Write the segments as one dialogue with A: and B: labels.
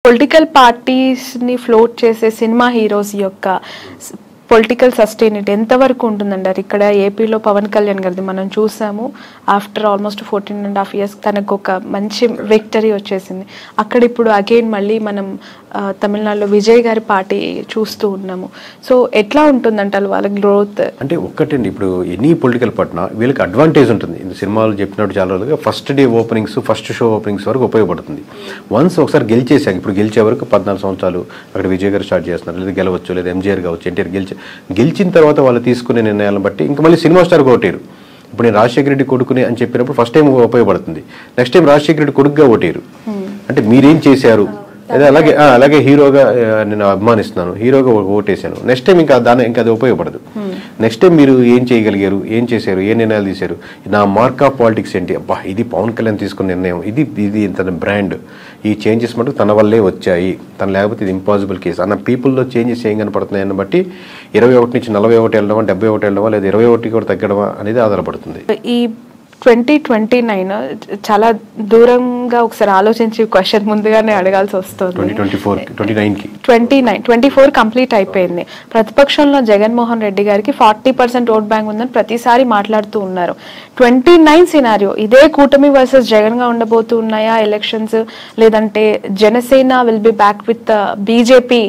A: Political పార్టీస్ని float చేసే cinema heroes యొక్క పొలిటికల్ సస్టైనిటీ ఎంతవరకు ఉంటుందంటారు ఇక్కడ ఏపీలో పవన్ కళ్యాణ్ గారిది మనం చూసాము after almost fourteen and half years తనకు ఒక మంచి విక్టరీ వచ్చేసింది అక్కడ ఇప్పుడు అగైన్ మళ్ళీ మనం ఆ, తమిళనాడులో విజయ్ గారి పార్టీ చూస్తూ ఉన్నాము సో ఎట్లా ఉంటుందంటారు వాళ్ళ గ్రోత్
B: అంటే ఒక్కటండి ఇప్పుడు ఎనీ పొలిటికల్ పట్టిన వీళ్ళకి అడ్వాంటేజ్ ఉంటుంది ఇంత సినిమాలు చెప్పినట్టు చాలా రోజులుగా first day openings first show openings వరకు ఉపయోగపడుతుంది వన్స్ ఒకసారి గెలిచేసాక ఇప్పుడు గెలిచే వరకు పద్నాలుగు సంవత్సరాలు అక్కడ విజయ్ గారు స్టార్ట్ చేస్తున్నారు లేదా గెలవచ్చు లేదా ఎంజీఆర్ కావచ్చు ఎన్టీఆర్ గెలిచి గెలిచిన తర్వాత వాళ్ళు తీసుకునే నిర్ణయాలను బట్టి ఇంకా మళ్ళీ సినిమా స్టార్ ఓటేరు ఇప్పుడు నేను రాజశేఖర రెడ్డి కొడుకుని అని చెప్పినప్పుడు ఫస్ట్ టైం ఉపయోగపడుతుంది నెక్స్ట్ టైం రాజశేఖర రెడ్డి కొడుకుగా ఓటేరు అంటే మీరేం చేశారు అదే అలాగే ఆ, అలాగే హీరోగా ఆ, నేను అభిమానిస్తున్నాను హీరోగా ఓ- ఓటేశాను నెక్స్ట్ టైం ఇంకా దాని ఇంకా అది ఉపయోగపడదు నెక్స్ట్ టైం మీరు ఏం చేయగలిగారు ఏం చేశారు ఏ నిర్ణయాలు తీశారు నా మార్క్ ఆఫ్ పాలిటిక్స్ ఏంటి అబ్బా ఇది పవన్ కళ్యాణ్ తీసుకున్న నిర్ణయం ఇది ఇది తన బ్రాండ్ ఈ చేంజెస్ మటుకు తన వల్లే వచ్చాయి తను లేకపోతే ఇది ఇంపాసిబుల్ కేసు అన్న పీపుల్లో చేంజెస్ ఏం కనపడుతున్నాయని బట్టి ఇరవై ఒకటి నుంచి నలభై ఒకటి వెళ్ళడమా డెబ్బై ఒకటి వెళ్ళడమా లేదా ఇరవై ఒకటి కూడా తగ్గడమా అనేది ఆధారపడుతుంది
A: ఈ ట్వంటీ ట్వంటీ నైన్ చాలా దూరంగా ఒకసారి ఆలోచించి క్వశ్చన్ ముందుగానే అడగాల్సి వస్తుంది
B: ట్వంటీ ట్వంటీ ఫోర్ ట్వంటీ నైన్కి
A: twenty nine twenty four complete అయిపోయింది ప్రతిపక్షంలో జగన్మోహన్ రెడ్డి గారికి ఫార్టీ పర్సెంట్ ఓట్ బ్యాంక్ ఉందని ప్రతిసారి మాట్లాడుతూ ఉన్నారు ట్వంటీ నైన్ సినారియో ఇదే కూటమి వర్సెస్ జగన్ గా ఉండబోతూ ఉన్నాయా ఎలక్షన్స్ లేదంటే Janasena will be back with BJP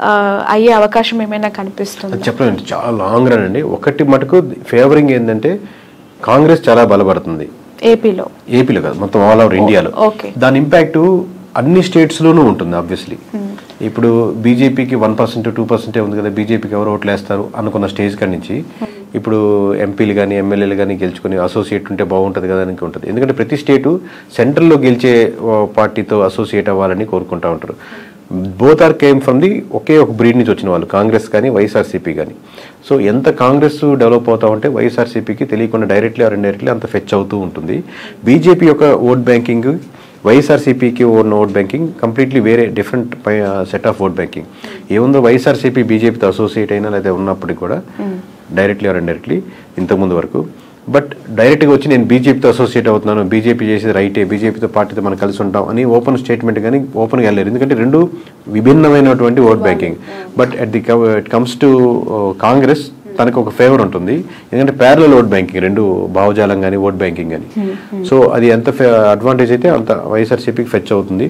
A: అయ్యే అవకాశం ఏమైనా కనిపిస్తుంది
B: అది చెప్పలేండి చాలా లాంగ్ రన్ అండి ఒకటి మటుకు ఫేవరింగ్ ఏంటంటే కాంగ్రెస్ చాలా బలపడుతుంది
A: ఏపీలో
B: ఏపీలో కాదు మొత్తం ఆల్ ఓవర్ ఇండియాలో
A: ఓకే
B: దాని ఇంపాక్ట్ అన్ని స్టేట్స్లోనూ ఉంటుంది ఆబ్వియస్లీ ఇప్పుడు బీజేపీకి వన్ పర్సెంట్ టూ పర్సెంటే ఉంది కదా బీజేపీకి ఎవరు ఓట్లు వేస్తారు అనుకున్న స్టేజ్ కాడి నుంచి ఇప్పుడు ఎంపీలు కానీ ఎమ్మెల్యేలు కానీ గెలుచుకుని అసోసియేట్ ఉంటే బాగుంటుంది కదా అని ఉంటుంది ఎందుకంటే ప్రతి స్టేటు సెంట్రల్లో గెలిచే ఓ, పార్టీతో అసోసియేట్ అవ్వాలని కోరుకుంటా ఉంటారు both are came from the ఒకే ఒక బ్రీడ్ నుంచి వచ్చిన వాళ్ళు కాంగ్రెస్ కానీ వైఎస్ఆర్సీపీ కానీ సో ఎంత కాంగ్రెస్ డెవలప్ అవుతా ఉంటే వైఎస్ఆర్సీపీకి తెలియకుండా డైరెక్ట్లీ ఆర్ ఇండైరెక్ట్లీ అంత ఫెచ్ అవుతూ ఉంటుంది బీజేపీ యొక్క ఓట్ బ్యాంకింగ్ వైఎస్ఆర్సీపీకి ఉన్న ఓట్ బ్యాంకింగ్ కంప్లీట్లీ వేరే different set of vote banking ఏముందో వైఎస్ఆర్సీపీ బీజేపీతో అసోసియేట్ అయినా లేదా ఉన్నప్పటికీ కూడా డైరెక్ట్లీ ఆర్ ఇండైరెక్ట్లీ ఇంతకుముందు వరకు బట్ డైరెక్ట్గా వచ్చి నేను బీజేపీతో అసోసియేట్ అవుతున్నాను బీజేపీ చేసేది రైటే బీజేపీతో పార్టీతో మనం కలిసి ఉంటాం అని ఓపెన్ స్టేట్మెంట్ కానీ ఓపెన్గా వెళ్ళారు ఎందుకంటే రెండు విభిన్నమైనటువంటి vote banking but at the it comes to Congress తనకు ఒక ఫేవర్ ఉంటుంది ఎందుకంటే ప్యారల ఓట్ బ్యాంకింగ్ రెండు భావజాలం కానీ ఓట్ బ్యాంకింగ్ కానీ సో అది ఎంత అడ్వాంటేజ్ అయితే అంత వైఎస్ఆర్సీపీకి ఫెచ్ అవుతుంది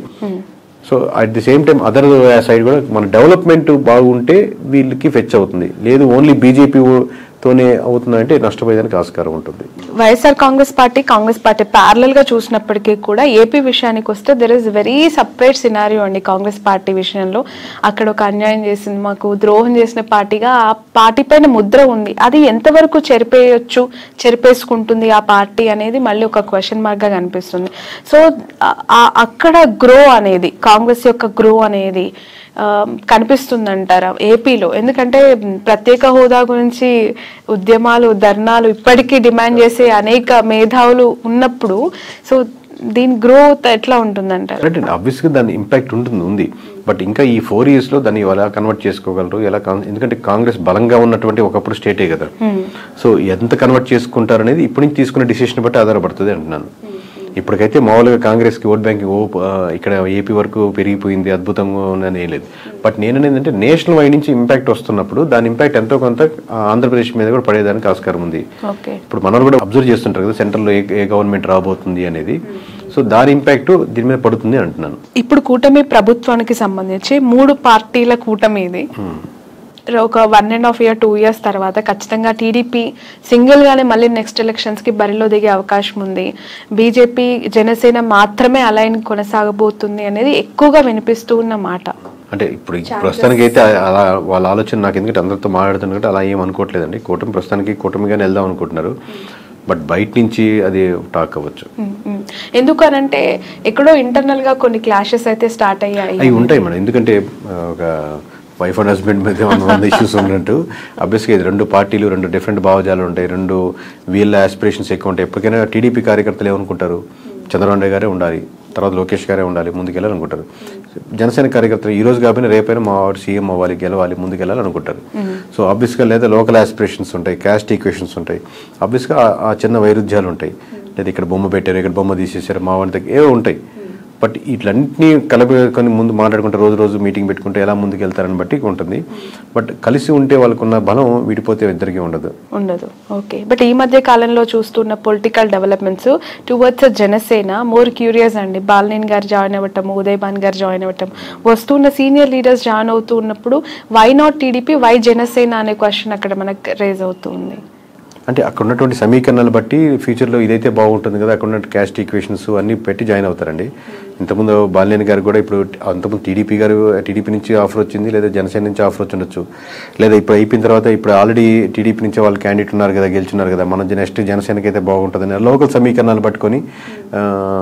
B: so at the same time other side కూడా మన డెవలప్మెంట్ బాగుంటే వీళ్ళకి ఫెచ్ అవుతుంది లేదు ఓన్లీ బీజేపీ తోనే అవుతుందంటే నష్టపోయేదానికి ఆస్కారం ఉంటుంది
A: YSR Congress party Congress party parallel గా చూసినప్పటికీ కూడా ఏపీ విషయానికి వస్తే there is very separate scenario అండి కాంగ్రెస్ పార్టీ విషయంలో అక్కడ ఒక అన్యాయం చేసింది మాకు ద్రోహం చేసిన పార్టీగా ఆ పార్టీ పైన ముద్ర ఉంది అది ఎంతవరకు చెరిపేయొచ్చు చెరిపేసుకుంటుంది ఆ పార్టీ అనేది మళ్ళీ ఒక క్వశ్చన్ మార్క్ గా కనిపిస్తుంది సో ఆ- ఆ- అక్కడ గ్రో అనేది కాంగ్రెస్ యొక్క గ్రో అనేది ఆ, కనిపిస్తుందంటారా ఏపీలో ఎందుకంటే ప్రత్యేక హోదా గురించి ఉద్యమాలు ధర్నాలు ఇప్పటికీ డిమాండ్ చేసే అనేక మేధావులు ఉన్నప్పుడు సో దీని గ్రోత్ ఎట్లా ఉంటుందంటారు
B: కరెక్ట్ ఆబ్వియస్గా దాని ఇంపాక్ట్ ఉంటుంది ఉంది బట్ ఇంకా ఈ ఫోర్ ఇయర్స్లో దాన్ని ఎలా కన్వర్ట్ చేసుకోగలరు ఎలా కాన్- ఎందుకంటే కాంగ్రెస్ బలంగా ఉన్నటువంటి ఒకప్పుడు స్టేటే కదా సో ఎంత కన్వర్ట్ చేసుకుంటారు అనేది ఇప్పటి నుంచి తీసుకునే డిసిషన్ బట్టి ఆధారపడుతుంది అంటున్నాను ఇప్పటికైతే మామూలుగా కాంగ్రెస్కి ఓట్ బ్యాంకింగ్ ఓ ఆ, ఇక్కడ ఏపీ వరకు పెరిగిపోయింది అద్భుతంగా ఉందని ఏం లేదు బట్ నేను ఏంటంటే నేషనల్ వైడ్ నుంచి ఇంపాక్ట్ వస్తున్నప్పుడు దాని ఇంపాక్ట్ ఎంతో కొంత ఆ, ఆంధ్రప్రదేశ్ మీద కూడా పడేదానికి ఆస్కారం ఉంది
A: ఓకే
B: ఇప్పుడు మనల్ని కూడా అబ్జర్వ్ చేస్తుంటారు కదా సెంట్రల్లో ఏ ఏ గవర్నమెంట్ రాబోతుంది అనేది సో దాని ఇంపాక్ట్ దీని మీద పడుతుంది అంటున్నాను
A: ఇప్పుడు కూటమి ప్రభుత్వానికి సంబంధించి మూడు పార్టీల కూటమి ఇది ఒక one and half year two years తర్వాత ఖచ్చితంగా టీడీపీ సింగిల్ గానే మళ్ళీ నెక్స్ట్ ఎలక్షన్స్ కి బరిలో దిగే అవకాశం ఉంది బీజేపీ జనసేన మాత్రమే అలైన్ కొనసాగబోతుంది అనేది ఎక్కువగా వినిపిస్తూ ఉన్న మాట
B: అంటే ఇప్పుడు ఈ ప్రస్తుతానికి అయితే అలా వాళ్ళ ఆలోచన నాకు ఎందుకంటే అందరితో మాట్లాడుతున్నట్టు అలా ఏం అనుకోవట్లేదండి కూటమి ప్రస్తుతానికి కూటమిగానే వెళ్దాం అనుకుంటున్నారు బట్ బయట నుంచి అది టాక్ అవ్వచ్చు
A: ఉమ్, ఉమ్. ఎందుకనంటే ఎక్కడో ఇంటర్నల్ గా కొన్ని క్లాషెస్ అయితే స్టార్ట్ అయ్యాయి
B: అవి ఉంటాయి మేడం ఎందుకంటే ఆ, ఒక వైఫ్ అండ్ హస్బెండ్ మధ్య వంద వంద ఇష్యూస్ ఉన్నట్టు అబ్వియస్గా ఇది రెండు పార్టీలు రెండు డిఫరెంట్ భావజాలు ఉంటాయి రెండు వీళ్ళ ఆస్పిరేషన్స్ ఎక్కువ ఉంటాయి ఎప్పటికైనా టీడీపీ కార్యకర్తలు ఏమనుకుంటారు చంద్రబాబు నాయుడు గారే ఉండాలి తర్వాత లోకేష్ గారే ఉండాలి ముందుకెళ్ళాలనుకుంటారు జనసేన కార్యకర్తలు ఈ రోజు కాకపోయినా రేపైనా మా వాడు సీఎం అవ్వాలి గెలవాలి ముందుకెళ్ళాలనుకుంటారు సో ఆబ్వియస్గా లేదా లోకల్ ఆస్పిరేషన్స్ ఉంటాయి క్యాస్ట్ ఈక్వేషన్స్ ఉంటాయి ఆబ్వియస్గా ఆ చిన్న వైరుధ్యాలు ఉంటాయి లేదా ఇక్కడ బొమ్మ పెట్టారు ఇక్కడ బొమ్మ తీసేసారు మా వాడి దగ్గర ఏవో ఉంటాయి బట్ ఇట్లన్నింటినీ కలబెట్టుకొని ముందు మాట్లాడుకుంటే రోజు రోజు మీటింగ్ పెట్టుకుంటే ఎలా ముందుకు వెళ్తారని బట్టి ఉంటుంది బట్ కలిసి ఉంటే వాళ్ళకున్న బలం విడిపోతే ఇద్దరికీ ఉండదు
A: ఉండదు ఓకే బట్ ఈ మధ్య కాలంలో చూస్తున్న political developments towards Janasena more curious అండి బాలినేని గారు జాయిన్ అవ్వటం ఉదయ్ భాన్ గారు జాయిన్ అవ్వటం వస్తున్న సీనియర్ లీడర్స్ జాయిన్ అవుతూ ఉన్నప్పుడు why not TDP why Janasena అనే క్వశ్చన్ అక్కడ మనకు రేజ్ అవుతుంది
B: అంటే అక్కడ ఉన్నటువంటి సమీకరణాలు బట్టి ఫ్యూచర్లో ఇదైతే బాగుంటుంది కదా అక్కడ ఉన్న క్యాస్ట్ ఈక్వేషన్స్ అన్ని పెట్టి జాయిన్ అవుతారండి ఇంతకుముందు బాలినేని గారు కూడా ఇప్పుడు అంతకుముందు టీడీపీ గారు టీడీపీ నుంచి ఆఫర్ వచ్చింది లేదా జనసేన నుంచి ఆఫర్ వచ్చి ఉండొచ్చు లేదా ఇప్పుడు అయిపోయిన తర్వాత ఇప్పుడు ఆల్రెడీ టీడీపీ నుంచి వాళ్ళు క్యాండిడేట్ ఉన్నారు కదా గెలుచున్నారు కదా మన నెక్స్ట్ జనసేనకి అయితే బాగుంటుందని లోకల్ సమీకరణాలు పట్టుకొని ఆ,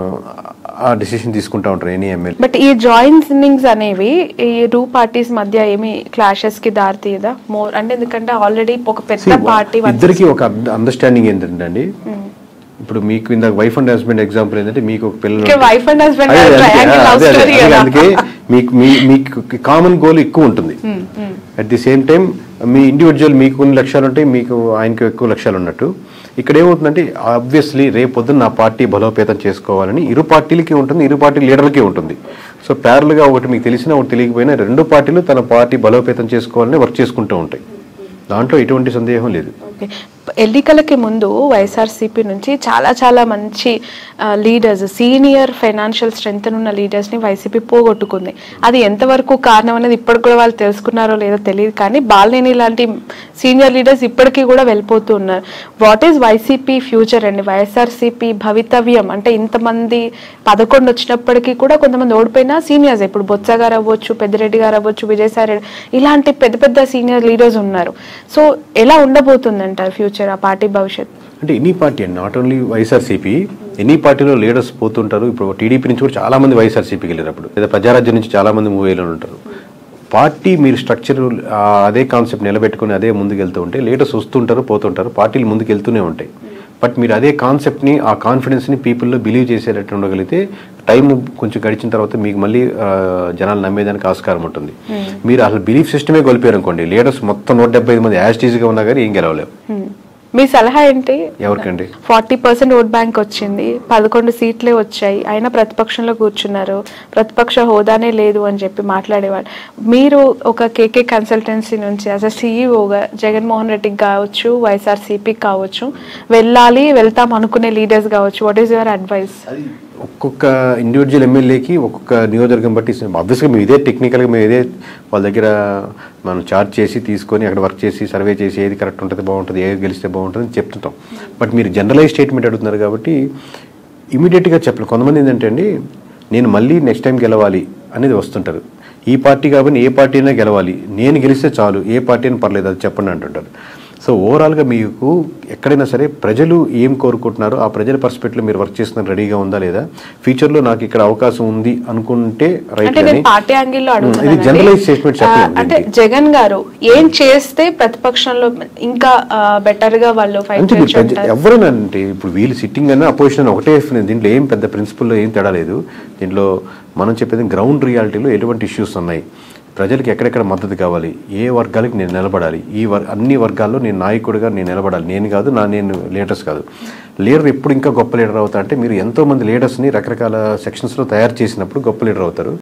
B: ఆ డిసిషన్ తీసుకుంటా ఉంటారు ఎనీ ఎమ్మెల్యే
A: బట్ ఈ జాయినింగ్స్ అనేవి ఈ టూ పార్టీస్ మధ్య ఏమి క్లాషెస్ కి దారి తీయదా మోర్ అంటే ఎందుకంటే ఆల్రెడీ ఒక పెద్ద పార్టీ
B: ఇద్దరికి ఒక అండర్స్టాండింగ్ ఏంటంటే అండి ఇప్పుడు మీకు ఇందాక వైఫ్ అండ్ హస్బెండ్ ఎగ్జాంపుల్ ఏంటంటే మీకు ఒక పిల్లలు
A: Okay, wife and husband
B: అదే,
A: are
B: అదే,
A: triangle love
B: అదే, అదే,
A: story
B: అదే,
A: కదా.
B: అందుకే మీకు మీ- మీకు కామన్ గోల్ ఎక్కువ ఉంటుంది అట్ ది సేమ్ టైం మీ ఇండివిజువల్ మీకు కొన్ని లక్ష్యాలు ఉంటాయి మీకు ఆయనకు ఎక్కువ లక్ష్యాలు ఉన్నట్టు ఇక్కడ ఏమవుతుందంటే ఆబ్వియస్లీ రేపు పొద్దున్న నా పార్టీ బలోపేతం చేసుకోవాలని ఇరు పార్టీలకి ఉంటుంది ఇరు పార్టీ లీడర్లకి ఉంటుంది సో ప్యారల్గా ఒకటి మీకు తెలిసినా ఒకటి తెలియకపోయినా రెండు పార్టీలు తన పార్టీ బలోపేతం చేసుకోవాలని వర్క్ చేసుకుంటూ ఉంటాయి దాంట్లో ఎటువంటి సందేహం లేదు
A: ఓకే ఎన్నికలకి ముందు వైఎస్ఆర్సీపీ నుంచి చాలా చాలా మంచి లీడర్స్ సీనియర్ ఫైనాన్షియల్ స్ట్రెంగ్త్ ఉన్న లీడర్స్ని వైసీపీ పోగొట్టుకుంది అది ఎంతవరకు కారణం అనేది ఇప్పటికి కూడా వాళ్ళు తెలుసుకున్నారో లేదో తెలియదు కానీ బాలినేని లాంటి సీనియర్ లీడర్స్ ఇప్పటికీ కూడా వెళ్ళిపోతూ ఉన్నారు వాట్ ఈస్ వైసీపీ ఫ్యూచర్ అండి వైఎస్ఆర్సీపీ భవితవ్యం అంటే ఇంతమంది పదకొండు వచ్చినప్పటికీ కూడా కొంతమంది ఓడిపోయినా సీనియర్స్ ఇప్పుడు బొత్స గారు అవ్వచ్చు పెద్దిరెడ్డి గారు అవ్వచ్చు విజయసాయి రెడ్డి ఇలాంటి పెద్ద పెద్ద సీనియర్ లీడర్స్ ఉన్నారు సో ఎలా ఉండబోతుందంటారు ఫ్యూచర్ ఆ పార్టీ భవిష్యత్
B: అంటే ఎనీ పార్టీ అండి నాట్ ఓన్లీ వైఎస్ఆర్సీపీ ఎనీ పార్టీలో లీడర్స్ పోతుంటారు ఇప్పుడు టీడీపీ నుంచి కూడా చాలా మంది వైఎస్ఆర్సీపీకి వెళ్ళినప్పుడు లేదా ప్రజారాజ్యం నుంచి చాలా మంది మూవ్ అయ్యి ఉంటారు పార్టీ మీరు స్ట్రక్చర్ అదే కాన్సెప్ట్ నిలబెట్టుకుని అదే ముందుకు వెళ్తూ ఉంటే లీడర్స్ వస్తుంటారు పోతుంటారు పార్టీలు ముందుకు వెళ్తూనే ఉంటాయి బట్ మీరు అదే కాన్సెప్ట్ని ఆ కాన్ఫిడెన్స్ని పీపుల్లో బిలీవ్ చేసేటట్టు ఉండగలిగితే టైం కొంచెం గడిచిన తర్వాత మీకు మళ్ళీ ఆ, జనాలు నమ్మేదానికి ఆస్కారం ఉంటుంది మీరు అసలు బిలీఫ్ సిస్టమే కోల్పోయారు అనుకోండి లీడర్స్ మొత్తం నూట డెబ్బై ఐదు మంది యాస్టీజ్గా ఉన్నా కానీ ఏం గెలవలేవు
A: మీ సలహా ఏంటి
B: ఎవరికండి
A: ఫార్టీ పర్సెంట్ ఓట్ బ్యాంక్ వచ్చింది పదకొండు సీట్లే వచ్చాయి అయినా ప్రతిపక్షంలో కూర్చున్నారు ప్రతిపక్ష హోదానే లేదు అని చెప్పి మాట్లాడేవాడు మీరు ఒక కేకే కన్సల్టెన్సీ నుంచి యాజ్ అ సీఈఓగా జగన్మోహన్ రెడ్డికి కావచ్చు వైఎస్ఆర్సీపీకి కావచ్చు వెళ్ళాలి వెళ్తాం అనుకునే లీడర్స్ కావచ్చు వాట్ ఈస్ యువర్ అడ్వైస్
B: ఒక్కొక్క ఇండివిజువల్ ఎమ్మెల్యేకి ఒక్కొక్క నియోజకవర్గం బట్టి ఆబ్వియస్గా మేము ఇదే టెక్నికల్గా మేము ఇదే వాళ్ళ దగ్గర మనం చార్జ్ చేసి తీసుకొని అక్కడ వర్క్ చేసి సర్వే చేసి ఏది కరెక్ట్ ఉంటుంది బాగుంటుంది ఏది గెలిస్తే బాగుంటుంది అని చెప్తుంటాం బట్ మీరు జనరలైజ్ స్టేట్మెంట్ అడుగుతున్నారు కాబట్టి ఇమీడియట్గా చెప్పలేదు కొంతమంది ఏంటంటే అండి నేను మళ్ళీ నెక్స్ట్ టైం గెలవాలి అనేది వస్తుంటారు ఈ పార్టీ కాబట్టి ఏ పార్టీ అయినా గెలవాలి నేను గెలిస్తే చాలు ఏ పార్టీ అయినా పర్లేదు అది చెప్పండి అంటుంటారు సో ఓవరాల్గా మీకు ఎక్కడైనా సరే ప్రజలు ఏం కోరుకుంటున్నారో ఆ ప్రజల పర్స్పెక్ట్లో మీరు వర్క్ చేస్తున్న రెడీగా ఉందా లేదా ఫ్యూచర్లో నాకు ఇక్కడ అవకాశం ఉంది అనుకుంటే రైట్
A: అంటే నేను పార్టీ యాంగిల్లో
B: ఇది జనరలైజ్ స్టేట్మెంట్
A: అడుగుతున్నాను అంటే
B: చెప్పలేదు
A: జగన్ గారు ఏం చేస్తే ప్రతిపక్షంలో ఇంకా బెటర్ గా వాళ్ళు ఫైట్
B: అంటే మీరు
A: చేయొచ్చు
B: పెద్ద- ఎవరైనా అంటే ఇప్పుడు వీళ్ళు సిట్టింగ్ అన్న అపోజిషన్ అని ఒకటే దీంట్లో ఏం పెద్ద ప్రిన్సిపల్లో ఏం తేడా లేదు దీంట్లో మనం చెప్పేది గ్రౌండ్ రియాలిటీలో ఎటువంటి ఇష్యూస్ ఉన్నాయి ప్రజలకు ఎక్కడెక్కడ మద్దతు కావాలి ఏ వర్గాలకు నేను నిలబడాలి ఈ వర్ అన్ని వర్గాల్లో నేను నాయకుడిగా నేను నిలబడాలి నేను కాదు నా నేను లీడర్స్ కాదు లీడర్ ఎప్పుడు ఇంకా గొప్ప లీడర్ అవుతా అంటే మీరు ఎంతో మంది లీడర్స్ని రకరకాల సెక్షన్స్లో తయారు చేసినప్పుడు గొప్ప లీడర్ అవుతారు